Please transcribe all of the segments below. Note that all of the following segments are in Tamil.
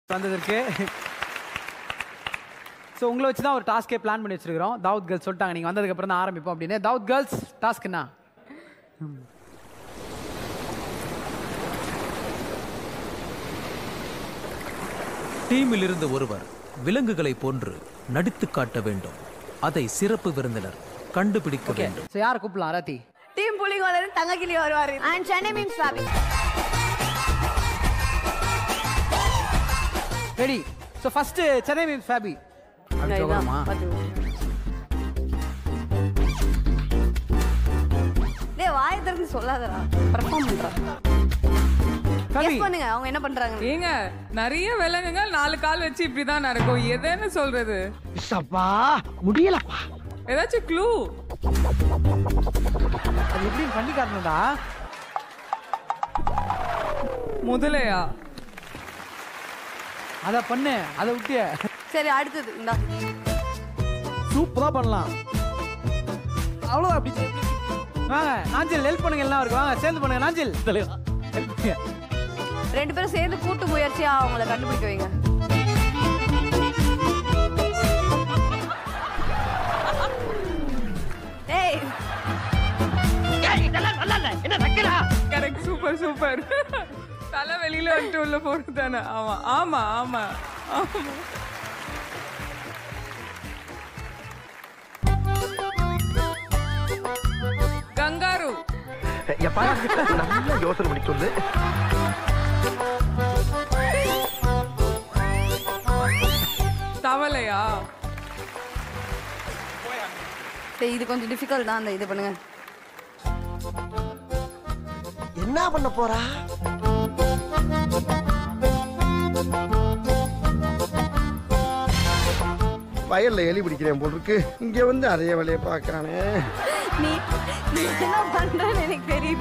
வந்ததற்கு ஸோ உங்களை வச்சு தான் ஒரு டாஸ்க்கே பிளான் பண்ணி வச்சிருக்கிறோம் தாவூத் கேர்ள்ஸ் சொல்லிட்டாங்க நீங்கள் வந்ததுக்கு அப்புறம் தான் ஆரம்பிப்போம் அப்படின்னு தாவூத் கேர்ள்ஸ் டாஸ்க் என்ன டீமில் இருந்து ஒருவர் விலங்குகளை போன்று நடித்து காட்ட வேண்டும் அதை சிறப்பு விருந்தினர் கண்டுபிடிக்க வேண்டும் ஸோ யாரை கூப்பிடலாம் ராத்தி டீம் புலிகோலர் தங்கக்கிளி வருவாரு அண்ட் சென்னை மீன்ஸ் பாபி ready so first Chennai means ஃபேபி அப்படி சொல்லணுமா டேய் வாய் திறந்து சொல்லாதடா பெர்ஃபார்ம் பண்றா ஃபேபி கெஸ் பண்ணுங்க அவங்க என்ன பண்றாங்க ஏங்க நிறைய விலங்குகள் நாலு கால் வச்சு இப்படிதான் நடக்கும் எதுன்னு சொல்றது சப்பா முடியலப்பா ஏதாச்சும் க்ளூ அது எப்படின்னு பண்ணி காட்டணும்டா முதலையா அதை பண்ணு அதை விட்டிய சரி அடுத்தது இந்தா சூப்பராக பண்ணலாம் அவ்வளோ அப்படி வாங்க நாஞ்சில் ஹெல்ப் பண்ணுங்க எல்லாம் இருக்கு வாங்க சேர்ந்து பண்ணுங்க நாஞ்சில் help பண்ணுங்க. ரெண்டு பேரும் சேர்ந்து கூட்டு முயற்சியா அவங்கள கண்டுபிடிக்க வைங்க ஏய் இதெல்லாம் நல்லா இல்ல என்ன வைக்கிறா கரெக்ட் சூப்பர் சூப்பர் தலை வெளியில வந்துட்டு உள்ள போறது தானே ஆமா ஆமா ஆமா ஆமா கங்காரு எப்பா நல்லா யோசனை பண்ணி சொல்லு தவளையா சரி இது கொஞ்சம் டிஃபிகல்ட் தான் அந்த இது பண்ணுங்க என்ன பண்ண போறா வயல்ல எலி பிடிக்கிறேன் போல் இருக்கு இங்க வந்து அதே வேலையை பார்க்கறானே நீ நீ என்ன பண்றன்னு எனக்கு தெரியுது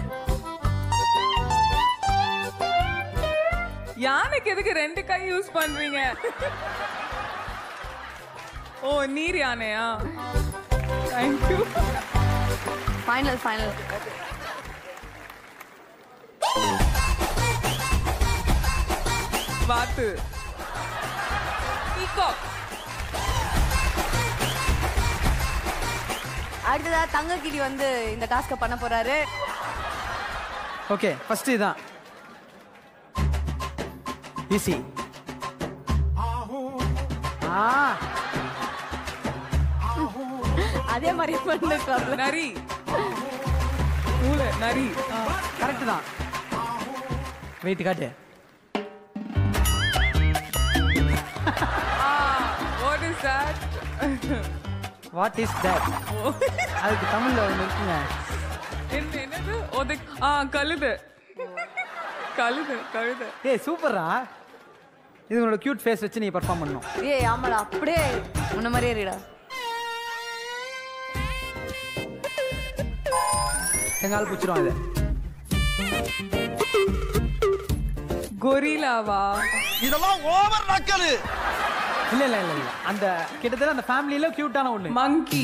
யானைக்கு எதுக்கு ரெண்டு கை யூஸ் பண்றீங்க ஓ நீர் யானையா தேங்க்யூ ஃபைனல் ஃபைனல் வாத்து பீகாக் அடுத்ததா தங்கக்கிளி வந்து இந்த டாஸ்க பண்ண போறாரு ஓகே ஃபர்ஸ்ட் இதான் ஈஸி ஆ அதே மாதிரி பண்ணிருக்காப்ல நரி மூளை நரி கரெக்ட் தான் வெயிட் காட்டு what is that what is that அதுக்கு தமிழ்ல ஒன்று இருக்குங்க என்ன என்னது ஒது ஆ கழுது கழுது கழுது ஏய் சூப்பரா இது உன்னோட கியூட் ஃபேஸ் வச்சு நீ பர்ஃபார்ம் பண்ணணும் ஏய் ஆமாடா அப்படியே முன்ன மாதிரியே இருடா செங்கால் பிடிச்சிரும் அது கொரிலாவா இதெல்லாம் ஓவர் நக்கலு இல்ல இல்ல இல்ல இல்ல அந்த கிட்டத்தட்ட அந்த ஃபேமிலியில கியூட்டான ஒண்ணு மங்கி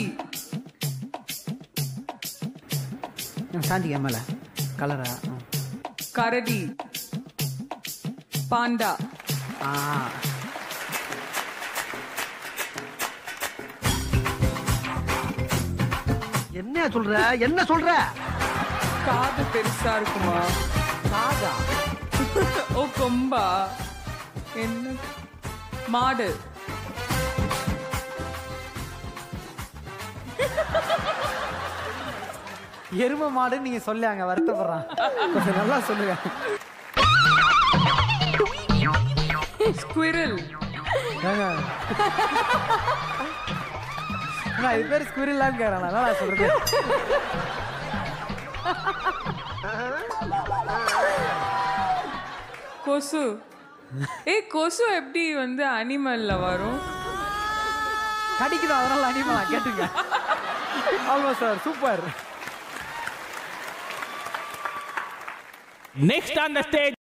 சாந்திக்கு மேல கலரா கரடி பாண்டா ஆ என்ன சொல்ற என்ன சொல்ற காது பெருசா இருக்குமா சாதா ஓ கொம்பா என்ன மாடு எரும மாடுன்னு நீங்க சொல்லாங்க வருத்தப்படுறான் கொஞ்சம் நல்லா சொல்லுங்க ஸ்குவிரல் ஏங்க. அண்ணா, இது பேர் ஸ்குரில்லான்னு கேட்கறான் நான் சொல்றது கொசு ஏய் கொசு எப்படி வந்து அனிமல்ல வரும் கடிக்குது அதனால அனிமா கேட்டுங்க almost sir super next on the stage